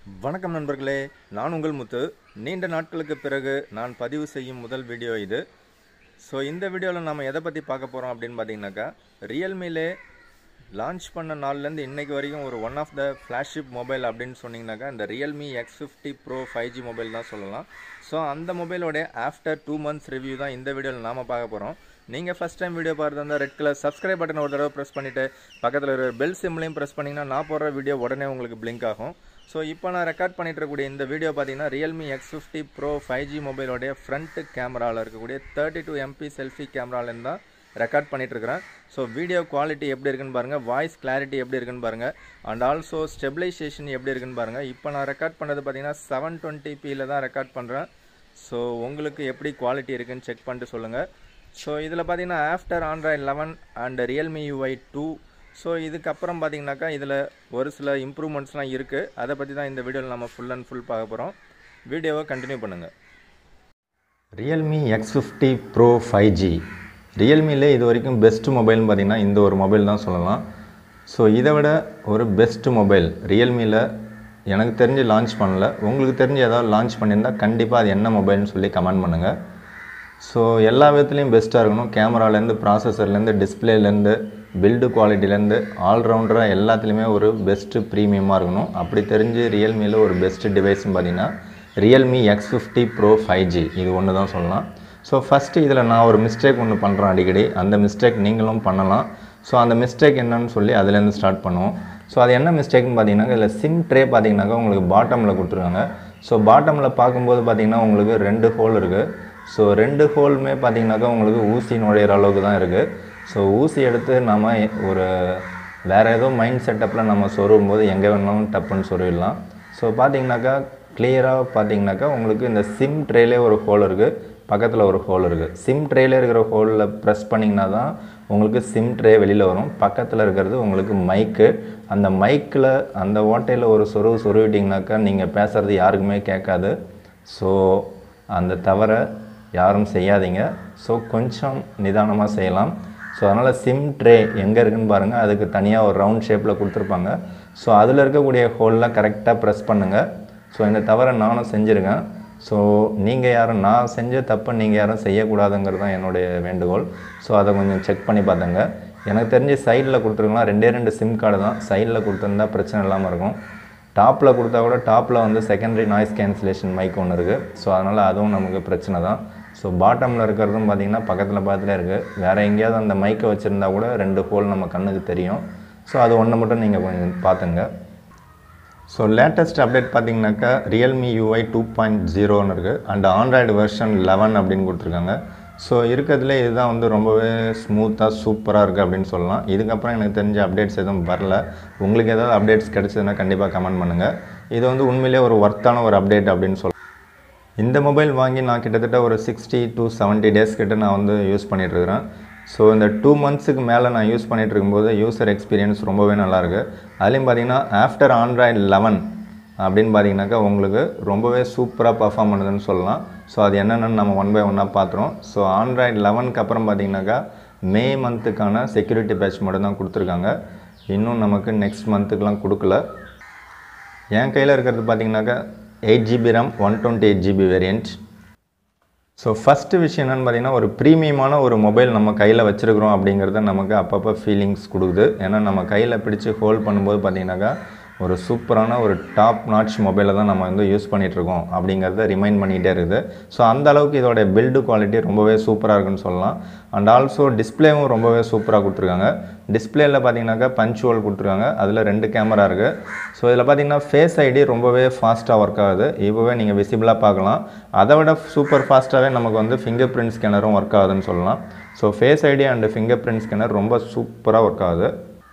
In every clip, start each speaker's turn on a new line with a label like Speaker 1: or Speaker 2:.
Speaker 1: வணக்கம் நண்பர்களே நான் உங்கள் முத்து நீண்ட நாட்களுக்கு பிறகு நான் பதிவு செய்யும் முதல் வீடியோ இது ஸோ இந்த வீடியோவில் நம்ம எதை பற்றி பார்க்க போகிறோம் அப்படின்னு பார்த்தீங்கன்னாக்கா ரியல்மிலே லான்ச் பண்ண நாள்லேருந்து இன்னைக்கு வரைக்கும் ஒரு one of the flagship mobile அப்படின்னு சொன்னீங்கன்னாக்கா இந்த Realme X fifty pro five G mobile தான் சொல்லலாம் ஸோ அந்த மொபைலோட ஆஃப்டர் டூ மந்த்ஸ் ரிவ்யூ தான் இந்த வீடியோவில் நாம பார்க்க போகிறோம் நீங்கள் ஃபஸ்ட் டைம் வீடியோ பார்த்து இருந்தால் ரெட் கலர் சப்ஸ்கிரைப் பட்டன் ஒரு தடவை ப்ரெஸ் பண்ணிவிட்டு பக்கத்தில் இருக்கிற பெல் சிம்லையும் ப்ரெஸ் பண்ணிங்கன்னா நான் போடுற வீடியோ உடனே உங்களுக்கு பிளிங்க் ஆகும் ஸோ இப்போ நான் ரெக்கார்ட் பண்ணிட்டு இருக்கக்கூடிய இந்த வீடியோ பார்த்தீங்கன்னா Realme X fifty pro five G மொபைலோடைய ஃப்ரண்ட் கேமராவில் இருக்கக்கூடிய தேர்ட்டி டூ எம்பி செல்ஃபி கேமராலேருந்து தான் ரெக்கார்ட் பண்ணிட்டு இருக்கிறேன் ஸோ வீடியோ குவாலிட்டி எப்படி இருக்குன்னு பாருங்கள் வாய்ஸ் கிளாரிட்டி எப்படி இருக்குன்னு பாருங்கள் அண்ட் ஆல்சோ ஸ்டெபிலைசேஷன் எப்படி இருக்குன்னு பாருங்கள் இப்போ நான் ரெக்கார்ட் பண்ணது பார்த்தீங்கன்னா செவன் டுவெண்ட்டி பியில் தான் ரெக்கார்ட் பண்ணுறேன் ஸோ உங்களுக்கு எப்படி குவாலிட்டி இருக்குன்னு செக் பண்ணிட்டு சொல்லுங்கள் ஸோ இதில் பார்த்தீங்கன்னா after Android eleven and Realme UI two so இதுக்கப்புறம் பார்த்தீங்கன்னாக்கா இதில் ஒரு சில இம்ப்ரூவ்மெண்ட்ஸ்லாம் இருக்குது அதை பற்றி தான் இந்த வீடியோவில் நம்ம ஃபுல் அண்ட் ஃபுல் பார்க்க போகிறோம் வீடியோவை கண்டினியூ பண்ணுங்கள்
Speaker 2: Realme X fifty pro five G ரியல்மிலே இது வரைக்கும் பெஸ்ட் மொபைல்னு பார்த்தீங்கன்னா இந்த ஒரு மொபைல் தான் சொல்லலாம் ஸோ இதை விட ஒரு பெஸ்ட் மொபைல் ரியல்மியில் எனக்கு தெரிஞ்சு லான்ச் பண்ணல உங்களுக்கு தெரிஞ்சு ஏதாவது லான்ச் பண்ணியிருந்தால் கண்டிப்பாக அது என்ன மொபைல்னு சொல்லி கமெண்ட் பண்ணுங்கள் ஸோ எல்லா விதத்துலேயும் பெஸ்ட்டாக இருக்கணும் கேமராலேருந்து ப்ராசஸர்லேருந்து டிஸ்பிளேலேருந்து பில்டு குவாலிட்டிலேருந்து ஆல்ரவுண்டராக எல்லாத்துலேயுமே ஒரு பெஸ்ட்டு ப்ரீமியமாக இருக்கணும் அப்படி தெரிஞ்சு ரியல்மியில் ஒரு பெஸ்ட் டிவைஸ்னு பார்த்தீங்கன்னா Realme X fifty pro five G இது ஒன்று தான் சொல்லலாம் ஸோ ஃபஸ்ட்டு இதில் நான் ஒரு மிஸ்டேக் ஒன்று பண்ணுறேன் அடிக்கடி அந்த மிஸ்டேக் நீங்களும் பண்ணலாம் ஸோ அந்த மிஸ்டேக் என்னன்னு சொல்லி அதுலேருந்து ஸ்டார்ட் பண்ணுவோம் ஸோ அது என்ன மிஸ்டேக்னு பார்த்தீங்கன்னா இதில் சிம் ட்ரே பார்த்தீங்கன்னாக்கா உங்களுக்கு பாட்டமில் கொடுத்துருக்காங்க ஸோ பாட்டமில் பார்க்கும்போது பார்த்தீங்கன்னா உங்களுக்கு ரெண்டு ஹோல் இருக்குது ஸோ ரெண்டு ஹோலுமே பார்த்தீங்கன்னாக்கா உங்களுக்கு ஊசி நுழையிற அளவுக்கு தான் இருக்குது ஸோ ஊசி எடுத்து நம்ம ஒரு வேறு ஏதோ மைண்ட் செட்டப்பில் நம்ம சொருகும் போது எங்கே வேணாலும் டப்புன்னு சொருவிடலாம் ஸோ பார்த்தீங்கன்னாக்கா கிளியராக பார்த்தீங்கன்னாக்கா உங்களுக்கு இந்த சிம் ட்ரேலே ஒரு ஹோல் இருக்குது பக்கத்தில் ஒரு ஹோல் இருக்குது சிம் ட்ரேல இருக்கிற ஹோலில் ப்ரெஸ் பண்ணிங்கன்னா தான் உங்களுக்கு சிம் ட்ரே வெளியில் வரும் பக்கத்தில் இருக்கிறது உங்களுக்கு மைக்கு அந்த மைக்கில் அந்த ஓட்டையில் ஒரு சொருவு சொருவிட்டிங்கனாக்கா நீங்கள் பேசுகிறது யாருக்குமே கேட்காது ஸோ அந்த தவிர யாரும் செய்யாதீங்க ஸோ கொஞ்சம் நிதானமாக செய்யலாம் ஸோ அதனால் சிம் ட்ரே எங்கே இருக்குன்னு பாருங்கள் அதுக்கு தனியாக ஒரு ரவுண்ட் ஷேப்பில் கொடுத்துருப்பாங்க ஸோ அதில் இருக்கக்கூடிய ஹோலில் கரெக்டாக ப்ரெஸ் பண்ணுங்கள் ஸோ இந்த தவிர நானும் செஞ்சுருக்கேன் ஸோ நீங்கள் யாரும் நான் செஞ்ச தப்பை நீங்கள் யாரும் செய்யக்கூடாதுங்கிறது தான் என்னுடைய வேண்டுகோள் ஸோ அதை கொஞ்சம் செக் பண்ணி பார்த்துங்க எனக்கு தெரிஞ்சு சைடில் கொடுத்துருக்கலாம் ரெண்டே ரெண்டு சிம் கார்டு தான் சைடில் கொடுத்துருந்தா பிரச்சனை இல்லாமல் இருக்கும் டாப்பில் கொடுத்தா கூட டாப்பில் வந்து செகண்டரி நாய்ஸ் கேன்சலேஷன் மைக் ஒன்று இருக்குது ஸோ அதனால் அதுவும் நமக்கு பிரச்சனை தான் ஸோ பாட்டமில் இருக்கிறதும் பார்த்திங்கன்னா பக்கத்தில் பக்கத்தில் இருக்குது வேறு எங்கேயாவது அந்த மைக்கை வச்சுருந்தா கூட ரெண்டு ஹோல் நம்ம கண்ணுக்கு தெரியும் ஸோ அது ஒன்று மட்டும் நீங்கள் கொஞ்சம் பார்த்துங்க ஸோ லேட்டஸ்ட் அப்டேட் பார்த்தீங்கன்னாக்கா ரியல்மி யூஐ டூ பாயிண்ட் ஜீரோன்னு இருக்குது அண்ட் ஆண்ட்ராய்டு வெர்ஷன் லெவன் அப்படின்னு கொடுத்துருக்காங்க ஸோ இருக்கிறதுல இதுதான் வந்து ரொம்பவே ஸ்மூத்தாக சூப்பராக இருக்குது அப்படின்னு சொல்லலாம் இதுக்கப்புறம் எனக்கு தெரிஞ்ச அப்டேட்ஸ் எதுவும் வரல உங்களுக்கு ஏதாவது அப்டேட்ஸ் கிடச்சதுன்னா கண்டிப்பாக கமெண்ட் பண்ணுங்கள் இது வந்து உண்மையிலே ஒரு ஒர்த்தான ஒரு அப்டேட் அப்படின்னு சொல்லலாம் இந்த மொபைல் வாங்கி நான் கிட்டத்தட்ட ஒரு சிக்ஸ்டி டு செவன்ட்டி டேஸ் கிட்ட நான் வந்து யூஸ் பண்ணிகிட்ருக்கிறேன் ஸோ இந்த டூ மந்த்ஸுக்கு மேலே நான் யூஸ் பண்ணிகிட்டு இருக்கும்போது யூசர் எக்ஸ்பீரியன்ஸ் ரொம்பவே நல்லாயிருக்கு அதுலேயும் பார்த்தீங்கன்னா ஆஃப்டர் ஆண்ட்ராய்டு லெவன் அப்படின்னு பார்த்தீங்கன்னாக்கா உங்களுக்கு ரொம்பவே சூப்பராக பர்ஃபார்ம் பண்ணுதுன்னு சொல்லலாம் ஸோ அது என்னென்னு நம்ம ஒன் பை ஒன்னாக பார்த்துறோம் ஸோ ஆண்ட்ராய்டு லெவனுக்கு அப்புறம் பார்த்தீங்கன்னாக்கா மே மந்த்துக்கான செக்யூரிட்டி பேட்ச் மட்டும் தான் கொடுத்துருக்காங்க இன்னும் நமக்கு நெக்ஸ்ட் மந்த்துக்கெலாம் கொடுக்கல என் கையில் இருக்கிறது பார்த்தீங்கன்னாக்கா eight GB RAM one twenty eight GB variant so first விஷயம் என்னென்னு பார்த்தீங்கன்னா ஒரு ப்ரீமியமான ஒரு மொபைல் நம்ம கையில் வச்சுருக்கிறோம் அப்படிங்கிறத நமக்கு அப்பப்போ ஃபீலிங்ஸ் கொடுக்குது ஏன்னா நம்ம கையில் பிடிச்சி ஹோல்ட் பண்ணும்போது பார்த்தீங்கன்னாக்கா ஒரு சூப்பரான ஒரு டாப் நாட்ச் மொபைலை தான் நம்ம வந்து யூஸ் பண்ணிகிட்ருக்கோம் அப்படிங்கிறத ரிமைண்ட் பண்ணிகிட்டே இருக்குது ஸோ அந்த அளவுக்கு இதோட பில்டு குவாலிட்டி ரொம்பவே சூப்பராக இருக்குன்னு சொல்லலாம் அண்ட் ஆல்சோ டிஸ்பிளேவும் ரொம்பவே சூப்பராக கொடுத்துருக்காங்க டிஸ்பிளேயில் பார்த்தீங்கன்னாக்கா பஞ்சுவல் கொடுத்துருக்காங்க அதில் ரெண்டு கேமரா இருக்குது ஸோ இதில் பார்த்தீங்கன்னா ஃபேஸ் ஐடி ரொம்பவே ஃபாஸ்ட்டாக ஒர்க் ஆகுது இப்போவே நீங்கள் விசிபிளாக பார்க்கலாம் அதை விட சூப்பர் ஃபாஸ்ட்டாகவே நமக்கு வந்து ஃபிங்கர் பிரிண்ட் ஸ்கேனரும் ஒர்க் ஆகுதுன்னு சொல்லலாம் so face ID and fingerprint scanner ரொம்ப சூப்பராக ஒர்க் ஆகுது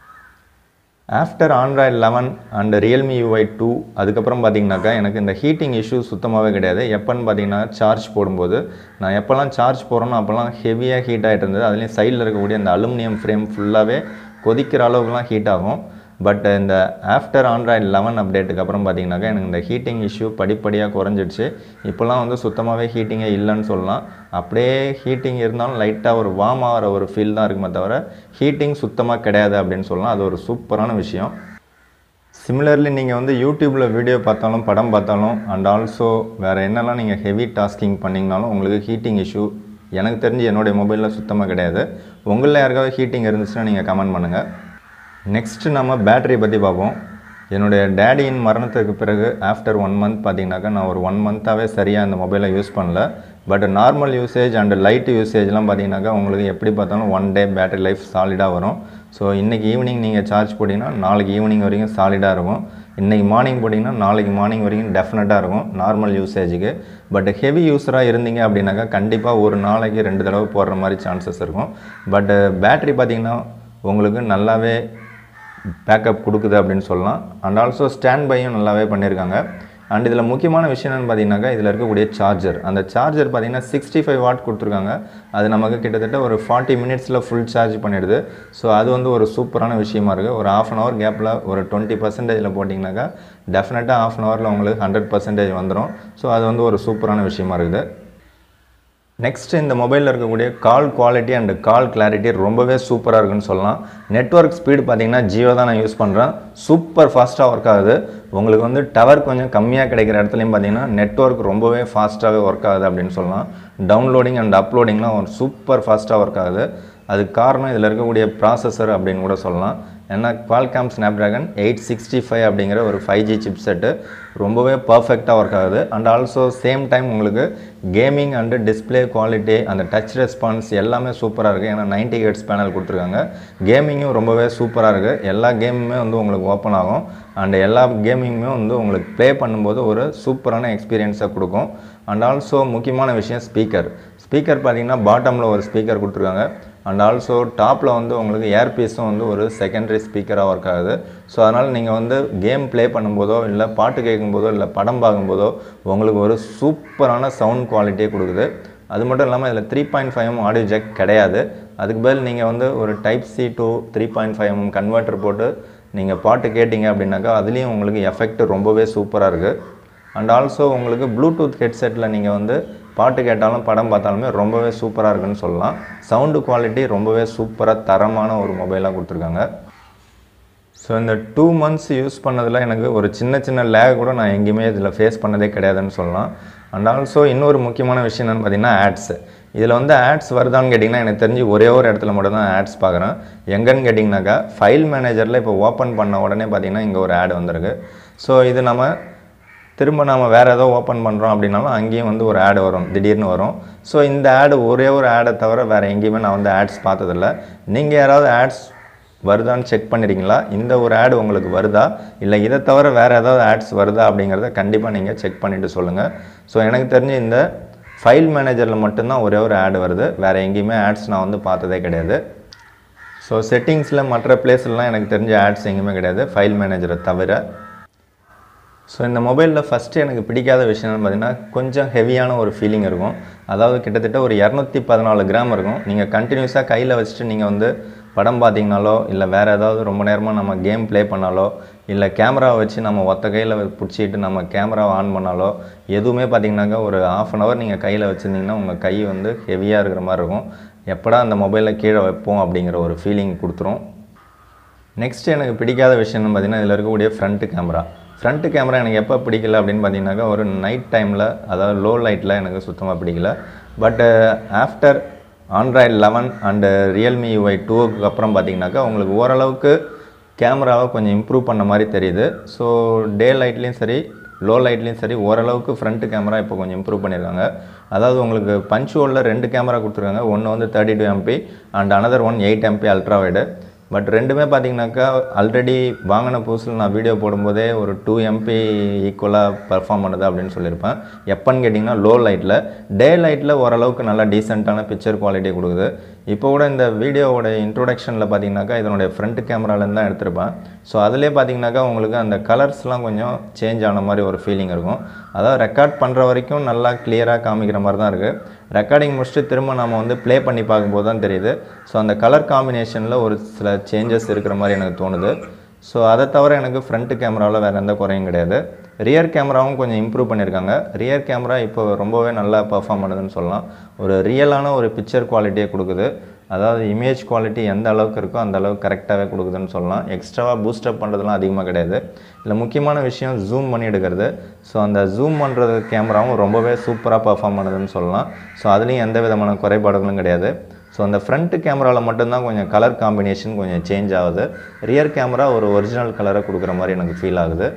Speaker 2: after Android eleven and Realme UI two அதுக்கப்புறம் பார்த்தீங்கன்னாக்கா எனக்கு இந்த ஹீட்டிங் இஷ்யூ சுத்தமாகவே கிடையாது எப்போன்னு பார்த்தீங்கன்னா சார்ஜ் போடும்போது நான் எப்போல்லாம் சார்ஜ் போடுறேனோ அப்போல்லாம் ஹெவியாக ஹீட் ஆகிட்டு இருந்தது அதுலேயும் சைடில் இருக்கக்கூடிய அந்த அலுமினியம் ஃப்ரேம் ஃபுல்லாகவே கொதிக்கிற அளவுக்குலாம் ஹீட் ஆகும் பட் இந்த ஆஃப்டர் ஆண்ட்ராய்டு லெவன் அப்டேட்டுக்கு அப்புறம் பார்த்தீங்கன்னாக்கா எனக்கு இந்த ஹீட்டிங் இஷ்யூ படிப்படியாக குறைஞ்சிடுச்சு இப்போல்லாம் வந்து சுத்தமாகவே ஹீட்டிங்கே இல்லைன்னு சொல்லலாம் அப்படியே ஹீட்டிங் இருந்தாலும் லைட்டாக ஒரு வார்ம் ஆகிற ஒரு ஃபீல் தான் இருக்குமே தவிர ஹீட்டிங் சுத்தமாக கிடையாது அப்படின்னு சொல்லலாம் அது ஒரு சூப்பரான விஷயம் சிமிலர்லி நீங்கள் வந்து யூடியூப்பில் வீடியோ பார்த்தாலும் படம் பார்த்தாலும் அண்ட் ஆல்சோ வேறு என்னெல்லாம் நீங்கள் ஹெவி டாஸ்கிங் பண்ணிங்கனாலும் உங்களுக்கு ஹீட்டிங் இஷ்யூ எனக்கு தெரிஞ்சு என்னுடைய மொபைலில் சுத்தமாக கிடையாது உங்களில் யாருக்காவது ஹீட்டிங் இருந்துச்சுன்னா நீங்கள் கமெண்ட் பண்ணுங்கள் நெக்ஸ்ட்டு நம்ம பேட்டரி பற்றி பார்ப்போம் என்னுடைய டேடியின் மரணத்துக்கு பிறகு ஆஃப்டர் ஒன் மந்த் பார்த்தீங்கன்னாக்கா நான் ஒரு ஒன் மந்த்தாகவே சரியாக இந்த மொபைலை யூஸ் பண்ணல but normal usage and light யூசேஜ்லாம் பார்த்தீங்கன்னாக்கா உங்களுக்கு எப்படி பார்த்தாலும் ஒன் டே பேட்டரி லைஃப் சாலிடாக வரும் ஸோ இன்றைக்கி ஈவினிங் நீங்கள் சார்ஜ் போட்டிங்கன்னா நாளைக்கு ஈவினிங் வரைக்கும் சாலிடாக இருக்கும் இன்றைக்கி மார்னிங் போட்டிங்கன்னா நாளைக்கு மார்னிங் வரைக்கும் டெஃபினட்டாக இருக்கும் நார்மல் யூசேஜுக்கு பட் ஹெவி யூஸராக இருந்தீங்க அப்படின்னாக்கா கண்டிப்பாக ஒரு நாளைக்கு ரெண்டு தடவை போடுற மாதிரி சான்சஸ் இருக்கும் பட் பேட்டரி பார்த்திங்கன்னா உங்களுக்கு நல்லாவே பேக்கப் கொடுக்குது அப்படின்னு சொல்லலாம் அண்ட் ஆல்சோ ஸ்டாண்ட் பையும் நல்லாவே பண்ணியிருக்காங்க அண்ட் இதில் முக்கியமான விஷயம் என்னென்னு பார்த்தீங்கன்னாக்கா இதில் இருக்கக்கூடிய சார்ஜர் அந்த சார்ஜர் பார்த்தீங்கன்னா சிக்ஸ்டி ஃபைவ் வாட் கொடுத்துருக்காங்க அது நமக்கு கிட்டத்தட்ட ஒரு ஃபார்ட்டி மினிட்ஸில் ஃபுல் சார்ஜ் பண்ணிடுது ஸோ அது வந்து ஒரு சூப்பரான விஷயமா இருக்குது ஒரு ஆஃப் அன் ஹவர் கேப்பில் ஒரு டுவெண்ட்டி பர்சன்டேஜில் போட்டிங்கனாக்கா டெஃபினட்டாக ஆஃப் அன் ஹவரில் உங்களுக்கு ஹண்ட்ரட் பர்சன்டேஜ் வந்துடும் ஸோ அது வந்து ஒரு சூப்பரான விஷயமா இருக்குது நெக்ஸ்ட் இந்த மொபைலில் இருக்கக்கூடிய call quality and call clarity ரொம்பவே சூப்பராக இருக்குன்னு சொல்லலாம் நெட்ஒர்க் ஸ்பீடு பார்த்தீங்கன்னா ஜியோ தான் நான் யூஸ் பண்ணுறேன் சூப்பர் ஃபாஸ்ட்டாக ஒர்க் ஆகுது உங்களுக்கு வந்து டவர் கொஞ்சம் கம்மியாக கிடைக்கிற இடத்துலையும் பார்த்தீங்கன்னா நெட்ஒர்க் ரொம்பவே ஃபாஸ்ட்டாகவே ஒர்க் ஆகுது அப்படின்னு சொல்லலாம் டவுன்லோடிங் அண்ட் அப்லோடிங்லாம் ஒரு சூப்பர் ஃபாஸ்ட்டாக ஒர்க் ஆகுது அதுக்கு காரணம் இதில் இருக்கக்கூடிய ப்ராசஸர் அப்படின்னு கூட சொல்லலாம் ஏன்னா Qualcomm Snapdragon eight sixty five அப்படிங்கிற ஒரு ஃபைவ் ஜி சிப் செட்டு ரொம்பவே பர்ஃபெக்டாக ஒர்க் ஆகுது அண்ட் ஆல்சோ சேம் டைம் உங்களுக்கு கேமிங் அண்டு டிஸ்பிளே குவாலிட்டி அந்த டச் ரெஸ்பான்ஸ் எல்லாமே சூப்பராக இருக்குது ஏன்னா நைன்டி ஹெட்ஸ் பேனல் கொடுத்துருக்காங்க கேமிங்கும் ரொம்பவே சூப்பராக இருக்குது எல்லா கேமுமே வந்து உங்களுக்கு ஓப்பன் ஆகும் அண்ட் எல்லா கேமிங்குமே வந்து உங்களுக்கு ப்ளே பண்ணும்போது ஒரு சூப்பரான எக்ஸ்பீரியன்ஸை கொடுக்கும் அண்ட் ஆல்சோ முக்கியமான விஷயம் ஸ்பீக்கர் ஸ்பீக்கர் பார்த்தீங்கன்னா பாட்டமில் ஒரு ஸ்பீக்கர் கொடுத்துருக்காங்க அண்ட் ஆல்சோ டாப்பில் வந்து உங்களுக்கு ஏர்பீஸும் வந்து ஒரு செகண்டரி ஸ்பீக்கராக ஒர்க் ஆகுது ஸோ அதனால் நீங்கள் வந்து கேம் ப்ளே பண்ணும்போதோ இல்லை பாட்டு கேட்கும்போதோ இல்லை படம் பார்க்கும்போதோ உங்களுக்கு ஒரு சூப்பரான சவுண்ட் குவாலிட்டியே கொடுக்குது அது மட்டும் இல்லாமல் இதில் three point five audio jack கிடையாது அதுக்கு பதில் நீங்கள் வந்து ஒரு type C two three point five converter போட்டு நீங்கள் பாட்டு கேட்டிங்க அப்படின்னாக்கா அதுலேயும் உங்களுக்கு எஃபெக்ட் ரொம்பவே சூப்பராக இருக்குது அண்ட் ஆல்சோ உங்களுக்கு ப்ளூடூத் ஹெட்செட்டில் நீங்கள் வந்து பாட்டு கேட்டாலும் படம் பார்த்தாலுமே ரொம்பவே சூப்பராக இருக்குன்னு சொல்லலாம் சவுண்டு குவாலிட்டி ரொம்பவே சூப்பராக தரமான ஒரு மொபைலாக கொடுத்துருக்காங்க ஸோ இந்த டூ மந்த்ஸ் யூஸ் பண்ணதில் எனக்கு ஒரு சின்ன சின்ன லேக் கூட நான் எங்கேயுமே இதில் ஃபேஸ் பண்ணதே கிடையாதுன்னு சொல்லலாம் அண்ட் ஆல்சோ இன்னொரு முக்கியமான விஷயம் என்னென்னு பார்த்தீங்கன்னா ஆட்ஸு இதில் வந்து ஆட்ஸ் வருதான்னு கேட்டிங்கன்னா எனக்கு தெரிஞ்சு ஒரே ஒரு இடத்துல மட்டும் தான் ஆட்ஸ் பார்க்குறேன் எங்கன்னு கேட்டிங்கனாக்கா ஃபைல் மேனேஜரில் இப்போ ஓப்பன் பண்ண உடனே பார்த்தீங்கன்னா இங்கே ஒரு ஆட் வந்திருக்கு ஸோ இது நம்ம திரும்ப நாம் வேறு ஏதோ ஓப்பன் பண்ணுறோம் அப்படின்னாலும் அங்கேயும் வந்து ஒரு ஆடு வரும் திடீர்னு வரும் ஸோ இந்த ஆடு ஒரே ஒரு ஆடை தவிர வேறு எங்கேயுமே நான் வந்து ஆட்ஸ் பார்த்ததில்ல நீங்கள் யாராவது ஆட்ஸ் வருதான்னு செக் பண்ணிருக்கீங்களா இந்த ஒரு ஆடு உங்களுக்கு வருதா இல்லை இதை தவிர வேறு ஏதாவது ஆட்ஸ் வருதா அப்படிங்கிறத கண்டிப்பாக நீங்கள் செக் பண்ணிவிட்டு சொல்லுங்கள் ஸோ எனக்கு தெரிஞ்சு இந்த ஃபைல் மேனேஜரில் மட்டும்தான் ஒரே ஒரு ஆடு வருது வேறு எங்கேயுமே ஆட்ஸ் நான் வந்து பார்த்ததே கிடையாது ஸோ செட்டிங்ஸில் மற்ற பிளேஸ்லாம் எனக்கு தெரிஞ்ச ஆட்ஸ் எங்கேயுமே கிடையாது ஃபைல் மேனேஜரை தவிர ஸோ இந்த மொபைலில் ஃபஸ்ட்டு எனக்கு பிடிக்காத விஷயம் என்னன்னு பார்த்தீங்கன்னா கொஞ்சம் ஹெவியான ஒரு ஃபீலிங் இருக்கும் அதாவது கிட்டத்தட்ட ஒரு இரநூத்தி பதினாலு கிராம் இருக்கும் நீங்கள் கண்டினியூஸாக கையில் வச்சுட்டு நீங்கள் வந்து படம் பார்த்தீங்கனாலோ இல்லை வேறு ஏதாவது ரொம்ப நேரமாக நம்ம கேம் ப்ளே பண்ணாலோ இல்லை கேமரா வச்சு நம்ம ஒத்த கையில் பிடிச்சிட்டு நம்ம கேமராவை ஆன் பண்ணாலோ எதுவுமே பார்த்தீங்கன்னாக்கா ஒரு ஆஃப் அன் ஹவர் நீங்கள் கையில் வச்சுருந்தீங்கன்னா உங்கள் கை வந்து ஹெவியாக இருக்கிற மாதிரி இருக்கும் எப்படா அந்த மொபைலில் கீழே வைப்போம் அப்படிங்கிற ஒரு ஃபீலிங் கொடுத்துரும் நெக்ஸ்ட் எனக்கு பிடிக்காத விஷயம்னு பார்த்தீங்கன்னா இதில் இருக்கக்கூடிய ஃப்ரண்ட்டு கேமரா ஃப்ரண்ட்டு கேமரா எனக்கு எப்போ பிடிக்கல அப்படின்னு பார்த்தீங்கன்னாக்கா ஒரு நைட் டைமில் அதாவது லோ லைட்டில் எனக்கு சுத்தமாக பிடிக்கல but after Android eleven and Realme UI டூவுக்கு அப்புறம் பார்த்தீங்கன்னாக்கா உங்களுக்கு ஓரளவுக்கு கேமராவை கொஞ்சம் இம்ப்ரூவ் பண்ண மாதிரி தெரியுது ஸோ டே லைட்லேயும் சரி லோ லைட்லேயும் சரி ஓரளவுக்கு ஃப்ரண்ட்டு கேமரா இப்போ கொஞ்சம் இம்ப்ரூவ் பண்ணியிருக்காங்க அதாவது உங்களுக்கு பஞ்ச் ஹோலில் ரெண்டு கேமரா கொடுத்துருக்காங்க ஒன்று வந்து thirty two MP and another one eight MP ultra wide but ரெண்டுமே பார்த்தீங்கன்னாக்கா ஆல்ரெடி வாங்கின புதுசில் நான் வீடியோ போடும்போதே ஒரு டூ எம்பி ஈக்குவலாக பர்ஃபார்ம் பண்ணுது அப்படின்னு சொல்லியிருப்பேன் எப்போன்னு கேட்டிங்கன்னா லோ லைட்டில் டே லைட்டில் ஓரளவுக்கு நல்லா டீசெண்டான பிக்சர் குவாலிட்டி கொடுக்குது இப்போ கூட இந்த வீடியோவோட இன்ட்ரோடக்ஷனில் பார்த்தீங்கன்னாக்கா இதனுடைய ஃப்ரண்ட் கேமராலேருந்து தான் எடுத்திருப்பேன் ஸோ அதிலே பார்த்தீங்கன்னாக்கா உங்களுக்கு அந்த கலர்ஸ்லாம் கொஞ்சம் சேஞ்ச் ஆன மாதிரி ஒரு ஃபீலிங் இருக்கும் அதாவது ரெக்கார்ட் பண்ணுற வரைக்கும் நல்லா கிளியராக காமிக்கிற மாதிரி தான் இருக்குது ரெக்கார்டிங் முடிச்சுட்டு திரும்ப நம்ம வந்து ப்ளே பண்ணி பார்க்கும்போது தான் தெரியுது ஸோ அந்த கலர் காம்பினேஷனில் ஒரு சில சேஞ்சஸ் இருக்கிற மாதிரி எனக்கு தோணுது ஸோ அதை தவிர எனக்கு ஃப்ரண்ட் கேமராவில் வேறு எந்த குறையும் கிடையாது ரியர் கேமராவும் கொஞ்சம் இம்ப்ரூவ் பண்ணியிருக்காங்க ரியர் கேமரா இப்போ ரொம்பவே நல்லா பர்ஃபார்ம் பண்ணுதுன்னு சொல்லலாம் ஒரு ரியலான ஒரு பிக்சர் குவாலிட்டியை கொடுக்குது அதாவது இமேஜ் குவாலிட்டி எந்த அளவுக்கு இருக்கோ அந்த அளவுக்கு கரெக்டாகவே கொடுக்குதுன்னு சொல்லலாம் எக்ஸ்ட்ராவாக பூஸ்டப் பண்ணுறதுலாம் அதிகமாக கிடையாது இதில் முக்கியமான விஷயம் ஜூம் பண்ணி எடுக்கிறது ஸோ அந்த ஜூம் பண்ணுறது கேமராவும் ரொம்பவே சூப்பராக பர்ஃபார்ம் பண்ணுதுன்னு சொல்லலாம் ஸோ அதுலேயும் எந்த விதமான குறைபாடுகளும் கிடையாது ஸோ அந்த ஃப்ரண்ட் கேமராவில் மட்டும்தான் கொஞ்சம் கலர் காம்பினேஷன் கொஞ்சம் சேஞ்ச் ஆகுது ரியர் கேமரா ஒரு ஒரிஜினல் கலரை கொடுக்குற மாதிரி எனக்கு ஃபீல் ஆகுது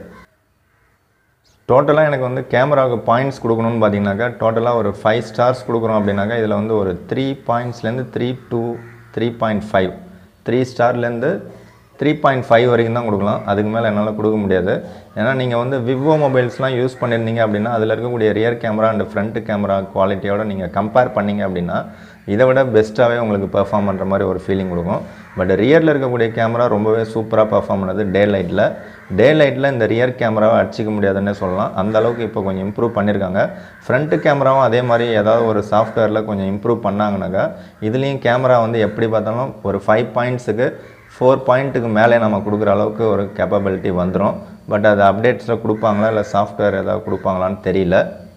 Speaker 2: டோட்டலாக எனக்கு வந்து கேமராவுக்கு பாயிண்ட்ஸ் கொடுக்கணும்னு பார்த்தீங்கன்னாக்கா டோட்டலாக ஒரு ஃபைவ் ஸ்டார்ஸ் கொடுக்குறோம் அப்படின்னாக்கா இதில் வந்து ஒரு த்ரீ பாயிண்ட்ஸ்லேருந்து three two three point five three ஸ்டார்லேருந்து த்ரீ பாயிண்ட் ஃபைவ் வரைக்கும் தான் கொடுக்கலாம் அதுக்கு மேலே என்னால் கொடுக்க முடியாது ஏன்னா நீங்கள் வந்து விவோ மொபைல்ஸ்லாம் யூஸ் பண்ணியிருந்தீங்க அப்படின்னா அதில் இருக்கக்கூடிய rear camera and front camera குவாலிட்டியோட நீங்கள் கம்பேர் பண்ணீங்க அப்படின்னா இதை விட பெஸ்ட்டாகவே உங்களுக்கு பெர்ஃபார்ம் பண்ணுற மாதிரி ஒரு ஃபீலிங் கொடுக்கும் பட் ரியரில் இருக்கக்கூடிய கேமரா ரொம்பவே சூப்பராக பெர்ஃபார்ம் பண்ணுது டே லைட்டில் டே லைட்டில் இந்த ரியர் கேமராவை அடிச்சிக்க முடியாதுன்னே சொல்லலாம் அந்த அளவுக்கு இப்போ கொஞ்சம் இம்ப்ரூவ் பண்ணியிருக்காங்க ஃப்ரண்ட் கேமராவும் அதே மாதிரி ஏதாவது ஒரு சாஃப்ட்வேரில் கொஞ்சம் இம்ப்ரூவ் பண்ணாங்கனாக்கா இதுலேயும் கேமரா வந்து எப்படி பார்த்தாலும் ஒரு ஃபைவ் பாயிண்ட்ஸுக்கு ஃபோர் பாயிண்ட்டுக்கு மேலே நம்ம கொடுக்குற அளவுக்கு ஒரு கேப்பபிலிட்டி வந்துடும் பட் அது அப்டேட்ஸில் கொடுப்பாங்களா இல்லை சாஃப்ட்வேர் ஏதாவது கொடுப்பாங்களான்னு தெரியல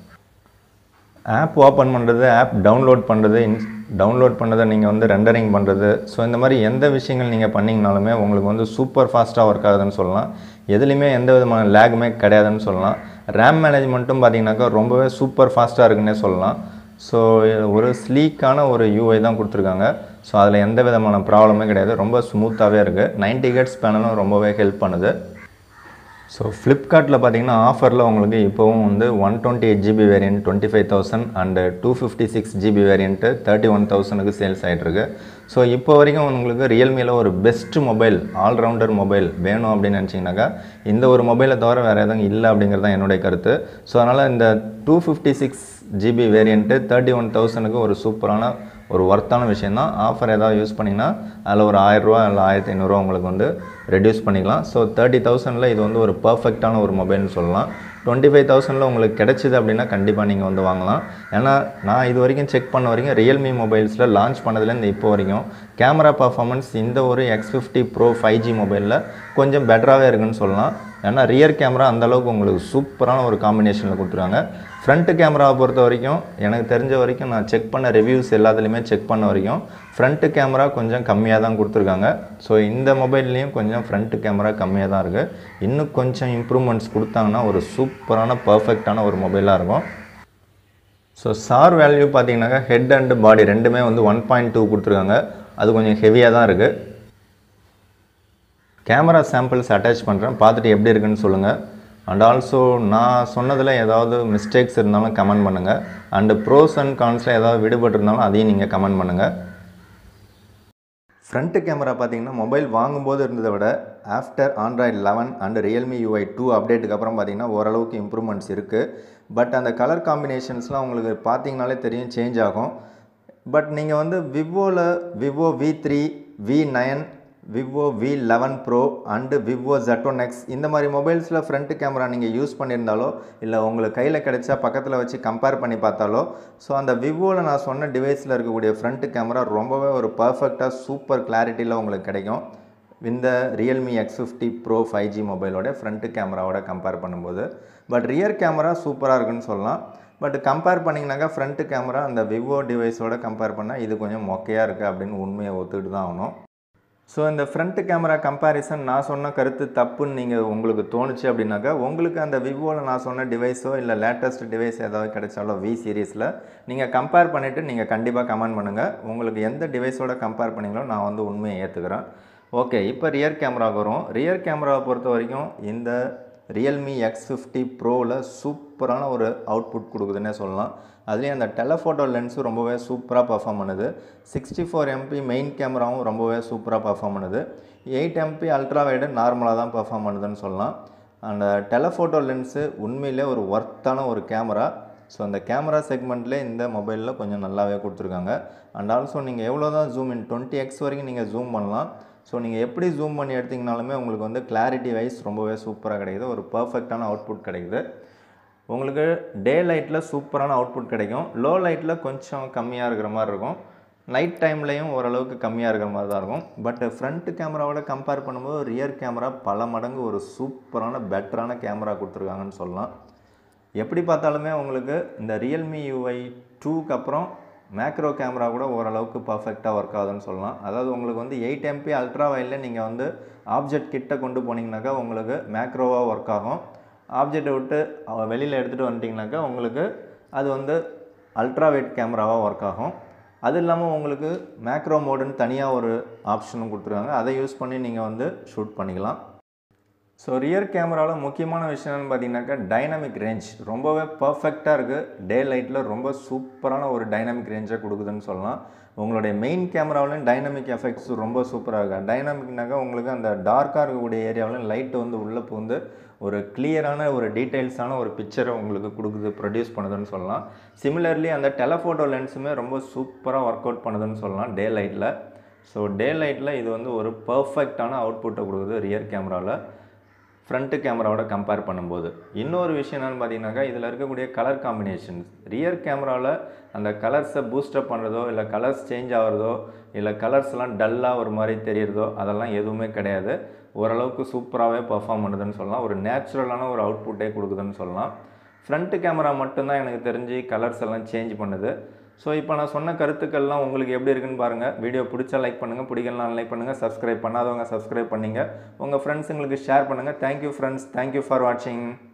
Speaker 2: ஆப் ஓப்பன் பண்ணுறது ஆப் டவுன்லோட் பண்ணுறது இன் டவுன்லோட் பண்ணதை நீங்கள் வந்து ரெண்டரிங் பண்ணுறது ஸோ இந்த மாதிரி எந்த விஷயங்கள் நீங்கள் பண்ணிங்கனாலுமே உங்களுக்கு வந்து சூப்பர் ஃபாஸ்ட்டாக ஒர்க் ஆகுதுன்னு சொல்லலாம் எதுலேயுமே எந்த விதமான லேகுமே கிடையாதுன்னு சொல்லலாம் ரேம் மேனேஜ்மெண்ட்டும் பார்த்தீங்கன்னாக்கா ரொம்பவே சூப்பர் ஃபாஸ்ட்டாக இருக்குன்னே சொல்லலாம் ஸோ ஒரு ஸ்லீக்கான ஒரு யூஐ தான் கொடுத்துருக்காங்க ஸோ அதில் எந்த விதமான ப்ராப்ளமே கிடையாது ரொம்ப ஸ்மூத்தாகவே இருக்குது நைன்டி ஹெட்ஸ் பேனலும் ரொம்பவே ஹெல்ப் பண்ணுது ஸோ ஃப்ளிப்கார்ட்டில் பார்த்தீங்கன்னா ஆஃபரில் உங்களுக்கு இப்போவும் வந்து one twenty eight GB variant twenty five thousand and two fifty six GB variant thirty one தௌசண்ட்க்கு சேல்ஸ் ஆகிட்டுருக்கு ஸோ இப்போ வரைக்கும் உங்களுக்கு ரியல்மியில் ஒரு பெஸ்ட் மொபைல் ஆல்ரவுண்டர் மொபைல் வேணும் அப்படின்னு நினச்சிங்கனாக்கா இந்த ஒரு மொபைலை தவிர வேறு எதுவும் இல்லை அப்படிங்கிறது தான் என்னுடைய கருத்து ஸோ அதனால் இந்த two fifty six GB variant thirty one தௌசண்ட்க்கு ஒரு சூப்பரான ஒரு ஒர்த்தான விஷயம் தான் ஆஃபர் ஏதாவது யூஸ் பண்ணிங்கன்னா அதில் ஒரு ஆயிரரூவா இல்லை ஆயிரத்தி ஐநூறுரூவா உங்களுக்கு வந்து ரெடியூஸ் பண்ணிக்கலாம் ஸோ தேர்ட்டி தௌசண்டில் இது வந்து ஒரு பர்ஃபெக்டான ஒரு மொபைல்னு சொல்லலாம் டுவெண்ட்டி ஃபைவ் தௌசண்டில் உங்களுக்கு கிடச்சிது அப்படின்னா கண்டிப்பாக நீங்கள் வந்து வாங்கலாம் ஏன்னா நான் இது வரைக்கும் செக் பண்ண வரைக்கும் ரியல்மி மொபைல்ஸில் லான்ச் பண்ணதுலேருந்து இப்போ வரைக்கும் கேமரா பர்ஃபார்மன்ஸ் இந்த ஒரு X fifty pro five G மொபைலில் கொஞ்சம் பெட்டராகவே இருக்குன்னு சொல்லலாம் ஏன்னா ரியர் கேமரா அந்தளவுக்கு உங்களுக்கு சூப்பரான ஒரு காம்பினேஷனில் கொடுத்துருக்காங்க ஃப்ரண்ட் கேமராவை பொறுத்த வரைக்கும் எனக்கு தெரிஞ்ச வரைக்கும் நான் செக் பண்ண ரிவ்யூஸ் எல்லாத்துலேயுமே செக் பண்ண வரைக்கும் ஃப்ரண்ட் கேமரா கொஞ்சம் கம்மியாக தான் கொடுத்துருக்காங்க ஸோ இந்த மொபைல்லையும் கொஞ்சம் ஃப்ரண்ட் கேமரா கம்மியாக தான் இருக்குது இன்னும் கொஞ்சம் இம்ப்ரூவ்மெண்ட்ஸ் கொடுத்தாங்கன்னா ஒரு சூப்பரான பர்ஃபெக்டான ஒரு மொபைலாக இருக்கும் ஸோ சார் வேல்யூ பார்த்தீங்கன்னாக்கா ஹெட் அண்ட் பாடி ரெண்டுமே வந்து ஒன் பாயிண்ட் டூ கொடுத்துருக்காங்க அது கொஞ்சம் ஹெவியாக தான் இருக்குது கேமரா சாம்பிள்ஸ் அட்டாச் பண்ணுறேன் பார்த்துட்டு எப்படி இருக்குன்னு சொல்லுங்கள் அண்ட் ஆல்சோ நான் சொன்னதில் ஏதாவது மிஸ்டேக்ஸ் இருந்தாலும் கமெண்ட் பண்ணுங்கள் அண்டு ப்ரோஸ் அண்ட் கான்ஸில் ஏதாவது விடுபட்டு இருந்தாலும் அதையும் நீங்கள் கமெண்ட் பண்ணுங்கள் ஃப்ரண்ட் கேமரா பார்த்தீங்கன்னா மொபைல் வாங்கும்போது இருந்ததை விட after Android eleven and Realme UI two அப்டேட்டுக்கு அப்புறம் பார்த்தீங்கன்னா ஓரளவுக்கு இம்ப்ரூவ்மெண்ட்ஸ் இருக்குது பட் அந்த கலர் காம்பினேஷன்ஸ்லாம் உங்களுக்கு பார்த்தீங்கனாலே தெரியும் சேஞ்ச் ஆகும் பட் நீங்கள் வந்து விவோவில் Vivo V three V nine Vivo V eleven pro and Vivo Z one X இந்த மாதிரி மொபைல்ஸில் ஃப்ரண்ட் கேமரா நீங்கள் யூஸ் பண்ணியிருந்தாலோ இல்லை உங்களுக்கு கையில் கிடைச்சா பக்கத்தில் வச்சு கம்பேர் பண்ணி பார்த்தாலோ ஸோ அந்த விவோவில் நான் சொன்ன டிவைஸில் இருக்கக்கூடிய ஃப்ரண்ட் கேமரா ரொம்பவே ஒரு பர்ஃபெக்டாக சூப்பர் கிளாரிட்டியில் உங்களுக்கு கிடைக்கும் இந்த Realme X fifty pro five G மொபைலோட ஃப்ரண்ட் கேமராவோட கம்பேர் பண்ணும்போது பட் ரியர் கேமரா சூப்பராக இருக்குன்னு சொல்லலாம் பட் கம்பேர் பண்ணிங்கனாக்கா ஃப்ரண்ட் கேமரா அந்த விவோ டிவைஸோட கம்பேர் பண்ணால் இது கொஞ்சம் மொக்கையாக இருக்குது அப்படின்னு உண்மையை ஒத்துக்கிட்டு தான் ஆகணும் ஸோ இந்த ஃப்ரண்ட் கேமரா கம்பேரிசன் நான் சொன்ன கருத்து தப்புன்னு நீங்கள் உங்களுக்கு தோணுச்சு அப்படின்னாக்கா உங்களுக்கு அந்த விவோவில் நான் சொன்ன டிவைஸோ இல்லை லேட்டஸ்ட் டிவைஸ் ஏதாவது கிடைச்சாலோ வி சீரீஸில் நீங்கள் கம்பேர் பண்ணிவிட்டு நீங்கள் கண்டிப்பாக கமெண்ட் பண்ணுங்கள் உங்களுக்கு எந்த டிவைஸோட கம்பேர் பண்ணீங்களோ நான் வந்து உண்மையை ஏற்றுக்கிறேன் ஓகே இப்போ ரியர் கேமராவுக்கு வரும் ரியர் கேமராவை பொறுத்த வரைக்கும் இந்த ரியல்மி எக்ஸ் ஃபிஃப்டி ப்ரோவில் சூப்பரான ஒரு அவுட்புட் கொடுக்குதுன்னே சொல்லலாம் அதுலேயும் அந்த டெலஃபோட்டோ லென்ஸும் ரொம்பவே சூப்பராக பர்ஃபார்ம் பண்ணுது சிக்ஸ்டி ஃபோர் எம்பி மெயின் கேமராவும் ரொம்பவே சூப்பராக பர்ஃபார்ம் பண்ணுது எயிட் எம்பி அல்ட்ரா வைடு நார்மலாக தான் பர்ஃபார்ம் பண்ணுதுன்னு சொல்லலாம் அந்த டெலஃபோட்டோ லென்ஸு உண்மையிலே ஒரு ஒர்த்தான ஒரு கேமரா ஸோ அந்த கேமரா செக்மெண்ட்லேயே இந்த மொபைலில் கொஞ்சம் நல்லாவே கொடுத்துருக்காங்க அண்ட் ஆல்சோ நீங்கள் எவ்வளோ தான் ஜூம் இன் டுவெண்ட்டி எக்ஸ் வரைக்கும் நீங்கள் ஜூம் பண்ணலாம் ஸோ நீங்கள் எப்படி ஜூம் பண்ணி எடுத்திங்கனாலுமே உங்களுக்கு வந்து கிளாரிட்டி வைஸ் ரொம்பவே சூப்பராக கிடைக்குது ஒரு பர்ஃபெக்டான அவுட்புட் கிடைக்குது உங்களுக்கு டே லைட்டில் சூப்பரான அவுட்புட் கிடைக்கும் லோ லைட்டில் கொஞ்சம் கம்மியாக இருக்கிற மாதிரி இருக்கும் நைட் டைம்லேயும் ஓரளவுக்கு கம்மியாக இருக்கிற மாதிரி தான் இருக்கும் பட் ஃப்ரண்ட் கேமராவோட கம்பேர் பண்ணும்போது ரியர் கேமரா பல மடங்கு ஒரு சூப்பரான பெட்டரான கேமரா கொடுத்துருக்காங்கன்னு சொல்லலாம் எப்படி பார்த்தாலுமே உங்களுக்கு இந்த ரியல்மி யூஐ டூக்கு அப்புறம் மேக்ரோ கேமரா கூட ஓரளவுக்கு பர்ஃபெக்டாக ஒர்க் ஆகுதுன்னு சொல்லலாம் அதாவது உங்களுக்கு வந்து எயிட் எம்பி அல்ட்ரா வைடில் நீங்கள் வந்து ஆப்ஜெக்ட் கிட்ட கொண்டு போனீங்கனாக்கா உங்களுக்கு மேக்ரோவாக ஒர்க் ஆகும் ஆப்ஜெக்டை விட்டு வெளியில் எடுத்துகிட்டு வந்துட்டிங்கனாக்கா உங்களுக்கு அது வந்து அல்ட்ரா வைட் கேமராவாக ஒர்க் ஆகும் அது இல்லாமல் உங்களுக்கு மேக்ரோ மோடுன்னு தனியாக ஒரு ஆப்ஷனும் கொடுத்துருக்காங்க அதை யூஸ் பண்ணி நீங்கள் வந்து ஷூட் பண்ணிக்கலாம் ஸோ ரியர் கேமராவில் முக்கியமான விஷயம் என்னன்னு பார்த்தீங்கன்னாக்கா டைனமிக் ரேஞ்ச் ரொம்பவே பர்ஃபெக்டாக இருக்குது டே லைட்டில் ரொம்ப சூப்பரான ஒரு டைனமிக் ரேஞ்சை கொடுக்குதுன்னு சொல்லலாம் உங்களுடைய மெயின் கேமராவிலையும் டைனமிக் எஃபெக்ட்ஸ் ரொம்ப சூப்பராக இருக்குது டைனமிக்னாக்கா உங்களுக்கு அந்த டார்க்காக இருக்கக்கூடிய ஏரியாவிலும் லைட் வந்து உள்ளே புகுந்து ஒரு கிளியரான ஒரு டீட்டெயில்ஸான ஒரு பிக்சரை உங்களுக்கு கொடுக்குது ப்ரொடியூஸ் பண்ணுதுன்னு சொல்லலாம் சிமிலர்லி அந்த டெலஃபோட்டோ லென்ஸுமே ரொம்ப சூப்பராக ஒர்க் அவுட் பண்ணுதுன்னு சொல்லலாம் டே லைட்டில் ஸோ டே லைட்டில் இது வந்து ஒரு பர்ஃபெக்டான அவுட்புட்டை கொடுக்குது ரியர் கேமராவில் ஃப்ரண்ட்டு கேமராவோட கம்பேர் பண்ணும்போது இன்னொரு விஷயம் என்னென்னு பார்த்தீங்கன்னாக்கா இதில் இருக்கக்கூடிய கலர் காம்பினேஷன்ஸ் ரியர் கேமராவில் அந்த கலர்ஸை பூஸ்டப் பண்ணுறதோ இல்லை கலர்ஸ் சேஞ்ச் ஆகிறதோ இல்லை கலர்ஸ்லாம் டல்லாக ஒரு மாதிரி தெரியறதோ அதெல்லாம் எதுவுமே கிடையாது ஓரளவுக்கு சூப்பராகவே பர்ஃபார்ம் பண்ணுதுன்னு சொல்லலாம் ஒரு நேச்சுரலான ஒரு அவுட்புட்டே கொடுக்குதுன்னு சொல்லலாம் ஃப்ரண்ட்டு கேமரா மட்டும்தான் எனக்கு தெரிஞ்சு கலர்ஸ் எல்லாம் சேஞ்ச் பண்ணுது ஸோ இப்போ நான் சொன்ன கருத்துக்கள்லாம் உங்களுக்கு எப்படி இருக்குன்னு பாருங்கள் வீடியோ பிடிச்சா லைக் பண்ணுங்கள் பிடிக்கலாம் லைக் பண்ணுங்கள் சப்ஸ்கிரைப் பண்ணாதவங்க சப்ஸ்கிரைப் பண்ணிங்க உங்கள் ஃப்ரெண்ட்ஸுங்களுக்கு ஷேர் பண்ணுங்கள் தேங்க்யூ ஃப்ரெண்ட்ஸ் தேங்க்யூ ஃபார் வாட்சிங்